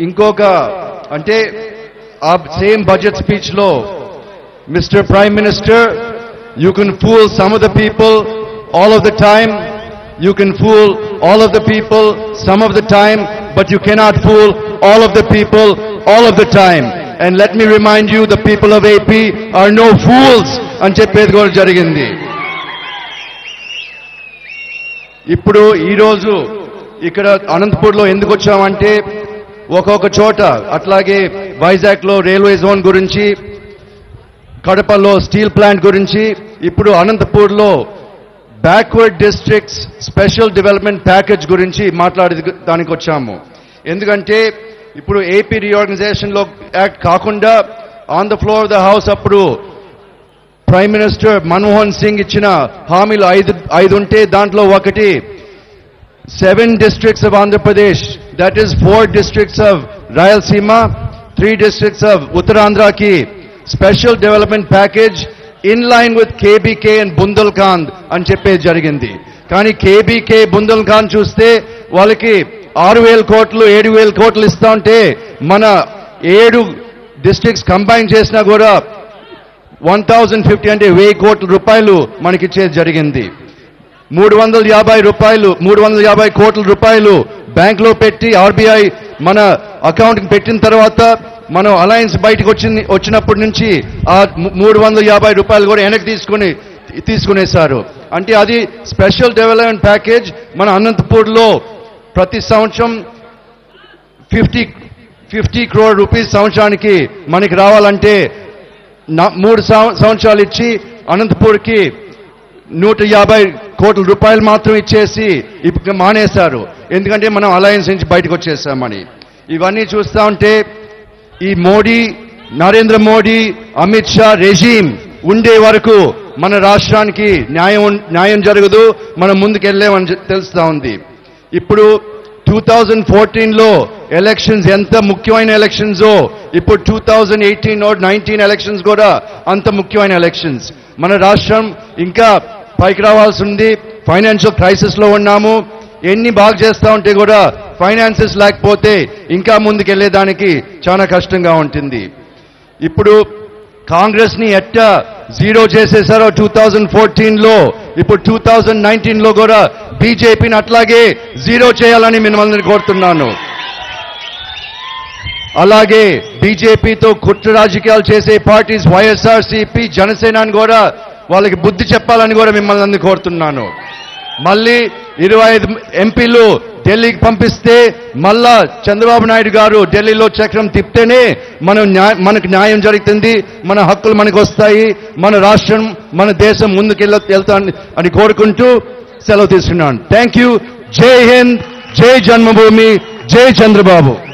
ఇంకొక అంటే ఆ సేమ్ బడ్జెట్ స్పీచ్ లో Mr prime minister you can fool some of the people all of the time you can fool all of the people some of the time but you cannot fool all of the people all of the time and let me remind you the people of AP are no fools అని చెప్పేది కూడా జరిగింది ఇప్పుడు ఈరోజు ఇక్కడ అనంతపూర్లో ఎందుకు వచ్చామంటే ఒక్కొక్క చోట అట్లాగే వైజాగ్లో రైల్వే జోన్ గురించి కడపలో స్టీల్ ప్లాంట్ గురించి ఇప్పుడు అనంతపూర్లో backward districts special development package గురించి మాట్లాడే దానికి వచ్చాము ఎందుకంటే ఇప్పుడు ఏపీ రీఆర్గనైజేషన్ లో యాక్ట్ కాకుండా on the floor of the house అప్పుడు ప్రైమ్ మినిస్టర్ మన్మోహన్ సింగ్ ఇచ్చిన హామీలు ఐదు ఐదు ఉంటే దాంట్లో ఒకటి seven districts of Andhra Pradesh that is four districts of Rayalaseema three districts of ఉత్తరాంధ్రకి special development package in line with KBK and Bundelkhand అని చెప్పేది జరిగింది కానీ కేబీకే బుందల్ఖాంద్ చూస్తే వాళ్ళకి ఆరు వేల కోట్లు ఏడు వేల కోట్లు ఇస్తా ఉంటే మన ఏడు డిస్ట్రిక్ట్స్ కంబైన్ చేసినా కూడా వన్ థౌజండ్ ఫిఫ్టీ అంటే వెయ్యి కోట్ల రూపాయలు మనకిచ్చేది జరిగింది మూడు వందల యాభై రూపాయలు మూడు వందల యాభై కోట్ల రూపాయలు బ్యాంక్ లో పెట్టి ఆర్బీఐ మన అకౌంట్ పెట్టిన తర్వాత మనం అలయన్స్ బయటకు వచ్చింది వచ్చినప్పటి నుంచి ఆ ము- మూడు వందల యాభై రూపాయలు కూడా వెనక్కి తీసుకుని తీసుకునేశారు అంటే అది స్పెషల్ డెవలప్మెంట్ ప్యాకేజ్ మన అనంతపూర్లో ప్రతి సంవత్సరం ఫిఫ్టీ ఫిఫ్టీ క్రోర్ రూపీస్ సంవత్సరానికి మనకి రావాలంటే నా- మూడు సంవ- సంవత్సరాలు ఇచ్చి అనంతపూర్కి నూట యాభై కోట్ల రూపాయలు మాత్రం ఇచ్చేసి ఇప్పుడు మానేశారు ఎందుకంటే మనం అలయన్స్ నుంచి బయటకు వచ్చేసామని ఇవన్నీ చూస్తా ఉంటే ఈ మోడీ నరేంద్ర మోడీ అమిత్ షా రెజీమ్ ఉండే వరకు మన రాష్ట్రానికి న్యాయం ఉన్- న్యాయం జరగదు మనం ముందుకెళ్ళామని చె- తెలుస్తా ఉంది ఇప్పుడు టూ థౌజండ్ ఫోర్టీన్లో ఎలక్షన్స్ ఎంత ముఖ్యమైన ఎలక్షన్స్ ఇప్పుడు two thousand eighteen nineteen elections కూడా అంత ముఖ్యమైన ఎలక్షన్స్ మన రాష్ట్రం ఇంకా పైకి రావాల్సి ఉంది ఫైనాన్షియల్ క్రైసిస్ లో ఉన్నాము ఎన్ని బాగా చేస్తా ఉంటే కూడా ఫైనాన్సెస్ లేకపోతే ఇంకా ముందుకెళ్లేదానికి చాలా కష్టంగా ఉంటుంది ఇప్పుడు కాంగ్రెస్ ని ఎట్టా జీరో చేసేసారో టూ థౌజండ్ ఫోర్టీన్ లో ఇప్పుడు టూ థౌజండ్ నైన్టీన్ లో కూడా బీజేపీని అట్లాగే జీరో చేయాలని మిమ్మల్ని కోరుతున్నాను అలాగే బీజేపీతో కుట్ర రాజకీయాలు చేసే పార్టీస్ వైఎస్ఆర్సీపీ జనసేనని కూడా వాళ్ళకి బుద్ధి చెప్పాలని కూడా మిమ్మల్ని అందరినీ కోరుతున్నాను మళ్ళీ ఇరవై ఐదు ఎంపీలు ఢిల్లీకి పంపిస్తే మళ్ళా చంద్రబాబు నాయుడు గారు ఢిల్లీలో చక్రం తిప్పితేనే మనం న్యాయ- మనకు న్యాయం జరుగుతుంది మన హక్కులు మనకు వస్తాయి మన రాష్ట్రం మన దేశం ముందుకెళ్ళ వెళ్తా అని కోరుకుంటూ సెలవు తీసుకున్నాను థ్యాంక్ యూ జై హింద్ జై జన్మభూమి జై చంద్రబాబు